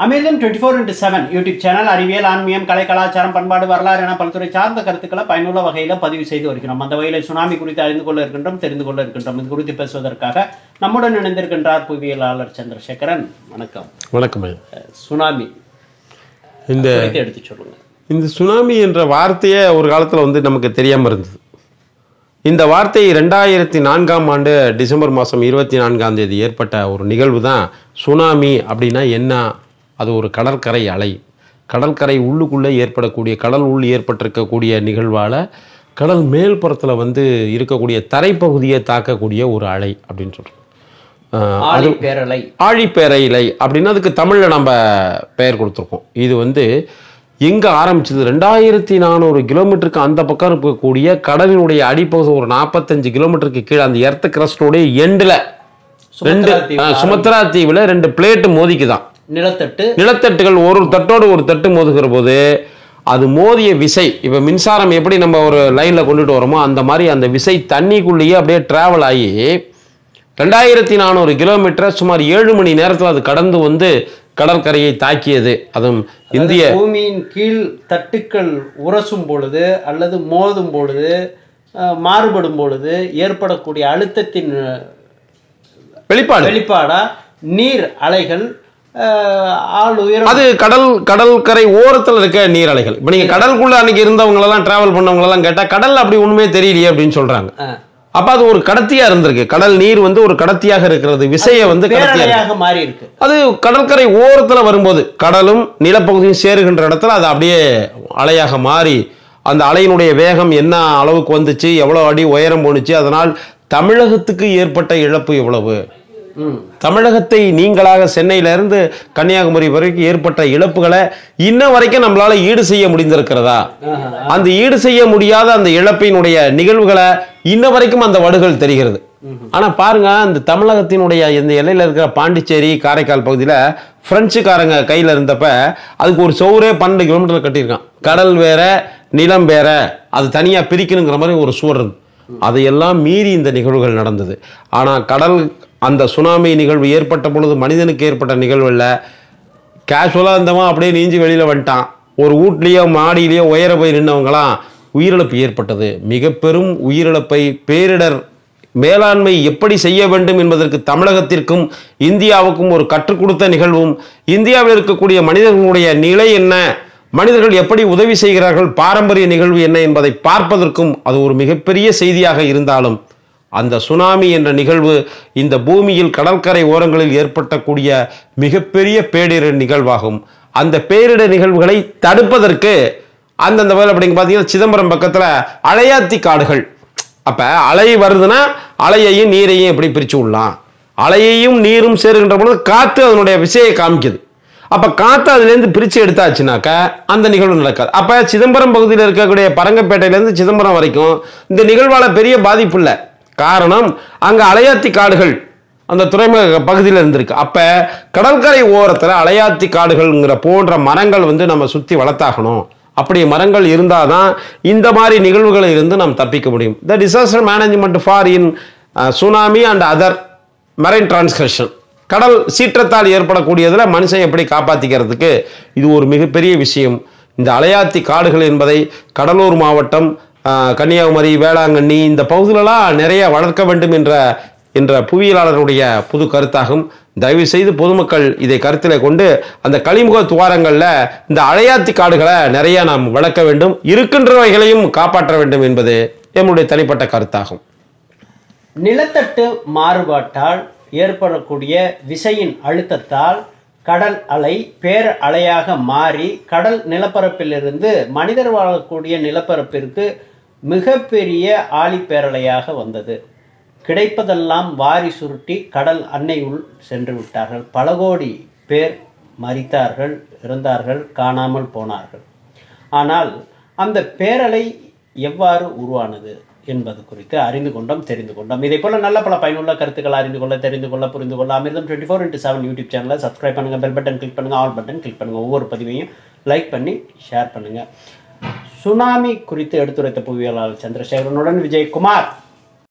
அமிர்தம் twenty four into seven YouTube channel அறிவியல் ஆன்மீகம் கலை கலாச்சாரம் பண்பாடு வரலாறு என பல்துறை சார்ந்த கருத்துக்களை பயனுள்ள வகையில் பதிவு செய்து வருகிறோம் அந்த வகையில் சுனாமி குறித்து அறிந்து கொள்ள இருக்கின்றோம் தெரிந்து கொள்ள இருக்கின்றோம் இது குறித்து பேசுவதற்காக நம்முடன் இணைந்திருக்கின்றார் புவியியலாளர் சந்திரசேகரன் வணக்கம் வணக்கம் ஐயா. அஹ், சுனாமி இந்த குறித்து எடுத்து சொல்லுங்க இந்த சுனாமி என்ற வார்த்தையே ஒரு காலத்தில் வந்து நமக்கு தெரியாமல் இருந்தது இந்த வார்த்தை ரெண்டாயிரத்தி நான்காம் ஆண்டு டிசம்பர் மாதம் இருபத்தி நான்காம் தேதி ஏற்பட்ட ஒரு நிகழ்வு தான் சுனாமி அப்படின்னா என்ன அது ஒரு கடற்கரை அலை கடற்கரை உள்ளுக்குள்ளே ஏற்படக்கூடிய கடல் உள் ஏற்பட்டிருக்கக்கூடிய நிகழ்வால் கடல் மேல்புறத்தில் வந்து இருக்கக்கூடிய தரைப்பகுதியை தாக்கக்கூடிய ஒரு அலை அப்படின்னு சொல்கிறோம் ஆழி பேரலை ஆழிப்பேரையிலை அப்படின்னு அதுக்கு தமிழில் நம்ம பெயர் கொடுத்துருக்கோம் இது வந்து எங்கே ஆரம்பிச்சது ரெண்டாயிரத்தி நானூறு கிலோமீட்டருக்கு அந்த பக்கம் இருக்கக்கூடிய கடலினுடைய அடிப்பகுதி ஒரு நாற்பத்தஞ்சு கிலோமீட்டருக்கு கீழே அந்த எர்த்த கிரஸ்டோடைய எண்டில் ரெண்டு சுமத்ரா தீவு ஆ, சுமத்ரா தீவில் ரெண்டு பிளேட்டு மோதிக்குதான் நிலத்தட்டு நிலத்தட்டுகள் ஒரு தட்டோடு ஒரு தட்டு மோதுகிற போது அது மோதிய விசை இப்போ மின்சாரம் எப்படி நம்ம ஒரு லைனில் கொண்டுட்டு வரோமோ அந்த மாதிரி அந்த விசை தண்ணிக்குள்ளேயே அப்படியே டிராவல் ஆகி ரெண்டாயிரத்தி நானூறு கிலோமீட்டரை சுமார் ஏழு மணி நேரத்தில் அது கடந்து வந்து கடற்கரையை தாக்கியது அதுவும் இந்திய பூமியின் கீழ் தட்டுக்கள் உரசும் பொழுது அல்லது மோதும் பொழுது அஹ், மாறுபடும் பொழுது ஏற்படக்கூடிய அழுத்தத்தின் அஹ், வெளிப்பாடு வெளிப்பாடா நீர் அலைகள் அஹ், ஆள் உயரம் அது கடல் கடற்கரை ஓரத்தில் இருக்க நீரலைகள் இப்போ நீங்கள் கடலுக்குள்ள அன்னைக்கு இருந்தவங்களெல்லாம் டிராவல் பண்ணவங்களெல்லாம் கேட்டால் கடல் அப்படி ஒன்றுமே தெரியலையே அப்படின்னு சொல்கிறாங்க அஹ், அப்போ அது ஒரு கடத்தியா இருந்திருக்கு கடல் நீர் வந்து ஒரு கடத்தியாக இருக்கிறது விசையை வந்து கடத்தியா இருக்கு. பேரலையாக மாறி இருக்கு அது கடற்கரை ஓரத்தில் வரும்போது கடலும் நிலப்பகுதியும் சேருகின்ற இடத்துல அது அப்படியே அலையாக மாறி அந்த அலையினுடைய வேகம் என்ன அளவுக்கு வந்துச்சு எவ்வளோ அடி உயரம் போணுச்சு அதனால் தமிழகத்துக்கு ஏற்பட்ட இழப்பு எவ்வளவு ம். தமிழகத்தை நீங்களாக சென்னையிலிருந்து கன்னியாகுமரி வரைக்கும் ஏற்பட்ட இழப்புகளை இன்ன வரைக்கும் நம்மளால ஈடு செய்ய முடிந்திருக்கிறதா ஆஹா. அந்த ஈடு செய்ய முடியாத அந்த இழப்பினுடைய நிகழ்வுகளை இன்ன வரைக்கும் அந்த வடுகள் தெரிகிறது ஆனா பாருங்க அந்த தமிழகத்தினுடைய இந்த எல்லையில இருக்கிற பாண்டிச்சேரி காரைக்கால் பகுதியில பிரெஞ்சுக்காரங்க கையில இருந்தப்ப அதுக்கு ஒரு சோறே பன்னெண்டு கிலோமீட்டர் கட்டியிருக்கான் கடல் வேற நிலம் வேற அது தனியா பிரிக்கணுங்கிற மாதிரி ஒரு சுவர் இருந்து அதையெல்லாம் மீறி இந்த நிகழ்வுகள் நடந்தது ஆனா கடல் அந்த சுனாமி நிகழ்வு ஏற்பட்ட பொழுது மனிதனுக்கு ஏற்பட்ட நிகழ்வு இல்ல கேஷுவலாக இருந்தவன் அப்படியே நீஞ்சி வெளியில் வந்துட்டான் ஒரு வீட்லேயோ மாடியிலேயோ உயர போய் நின்றவங்களாம் உயிரிழப்பு ஏற்பட்டது மிக பெரும் உயிரிழப்பை பேரிடர் மேலாண்மை எப்படி செய்ய வேண்டும் என்பதற்கு தமிழகத்திற்கும் இந்தியாவுக்கும் ஒரு கற்றுக் கொடுத்த நிகழ்வும் இந்தியாவில் இருக்கக்கூடிய மனிதர்களுடைய நிலை என்ன மனிதர்கள் எப்படி உதவி செய்கிறார்கள் பாரம்பரிய நிகழ்வு என்ன என்பதை பார்ப்பதற்கும் அது ஒரு மிகப்பெரிய செய்தியாக இருந்தாலும் அந்த சுனாமி என்ற நிகழ்வு இந்த பூமியில் கடற்கரை ஓரங்களில் ஏற்பட்டக்கூடிய மிகப்பெரிய பேரிடர் நிகழ்வாகும் அந்த பேரிடர் நிகழ்வுகளை தடுப்பதற்கு அந்தந்த வேலை அப்படிங்க பார்த்தீங்கன்னா சிதம்பரம் பக்கத்தில் அலையாத்தி காடுகள் அப்போ அலை வருதுன்னா அலையையும் நீரையும் எப்படி பிரித்து விடலாம் அலையையும் நீரும் சேருகின்ற பொழுது காற்று அதனுடைய விசையை காமிக்குது அப்போ காற்று அதுலேருந்து பிரித்து எடுத்தாச்சுனாக்கா அந்த நிகழ்வு நடக்காது அப்போ சிதம்பரம் பகுதியில் இருக்கக்கூடிய பரங்கப்பேட்டையிலேருந்து சிதம்பரம் வரைக்கும் இந்த நிகழ்வால் பெரிய பாதிப்பு இல்லை காரணம் அங்கே அலையாத்தி காடுகள் அந்த துறைமுக பகுதியில் இருந்திருக்கு அப்போ கடற்கரை ஓரத்தில் அலையாத்தி காடுகள்ங்கிற போன்ற மரங்கள் வந்து நம்ம சுற்றி வளர்த்தாகணும் அப்படி மரங்கள் இருந்தால் தான் இந்த மாதிரி நிகழ்வுகளில் இருந்து நாம் தப்பிக்க முடியும் the disaster management for in tsunami and other marine transgression கடல் சீற்றத்தால் ஏற்படக்கூடியதில் மனுஷன் எப்படி காப்பாற்றிக்கிறதுக்கு இது ஒரு மிகப்பெரிய விஷயம் இந்த அலையாத்தி காடுகள் என்பதை கடலூர் மாவட்டம் ஆஹ், கன்னியாகுமரி வேளாங்கண்ணி இந்த பகுதிகளெல்லாம் நிறைய வளர்க்க வேண்டும் என்ற என்ற புவியியலாளருடைய புது கருத்தாகும் தயவு செய்து பொதுமக்கள் இதை கருத்தில் கொண்டு அந்த கழிமுக துவாரங்களில் இந்த அலையாத்தி காடுகளை நிறைய நாம் வளர்க்க வேண்டும் இருக்கின்றவைகளையும் காப்பாற்ற வேண்டும் என்பது எம்முடைய தனிப்பட்ட கருத்தாகும் நிலத்தட்டு மாறுபாட்டால் ஏற்படக்கூடிய விசையின் அழுத்தத்தால் கடல் அலை பேர் அலையாக மாறி கடல் நிலப்பரப்பிலிருந்து மனிதர் வாழக்கூடிய நிலப்பரப்பிற்கு மிகப்பெரிய ஆழிப்பேரலையாக வந்தது கிடைப்பதெல்லாம் வாரி சுருட்டி கடல் அன்னை உள் சென்று விட்டார்கள் பல கோடி பேர் மரித்தார்கள் இறந்தார்கள் காணாமல் போனார்கள் ஆனால் அந்த பேரலை எவ்வாறு உருவானது என்பது குறித்து அறிந்து கொண்டோம் தெரிந்து கொண்டோம் இதே போல நல்ல பல பயனுள்ள கருத்துக்களை அறிந்து கொள்ள தெரிந்து கொள்ள புரிந்து கொள்ள Amirtham twenty four into seven YouTube சேனலை சப்ஸ்கிரைப் பண்ணுங்க பெல் பட்டன் கிளிக் பண்ணுங்க ஆல் பட்டன் கிளிக் பண்ணுங்க ஒவ்வொரு பதிவையும் லைக் பண்ணி ஷேர் பண்ணுங்க சுனாமி குறித்து எடுத்துரைத்த புவியியலாளர் சந்திரசேகரனுடன் விஜயகுமார்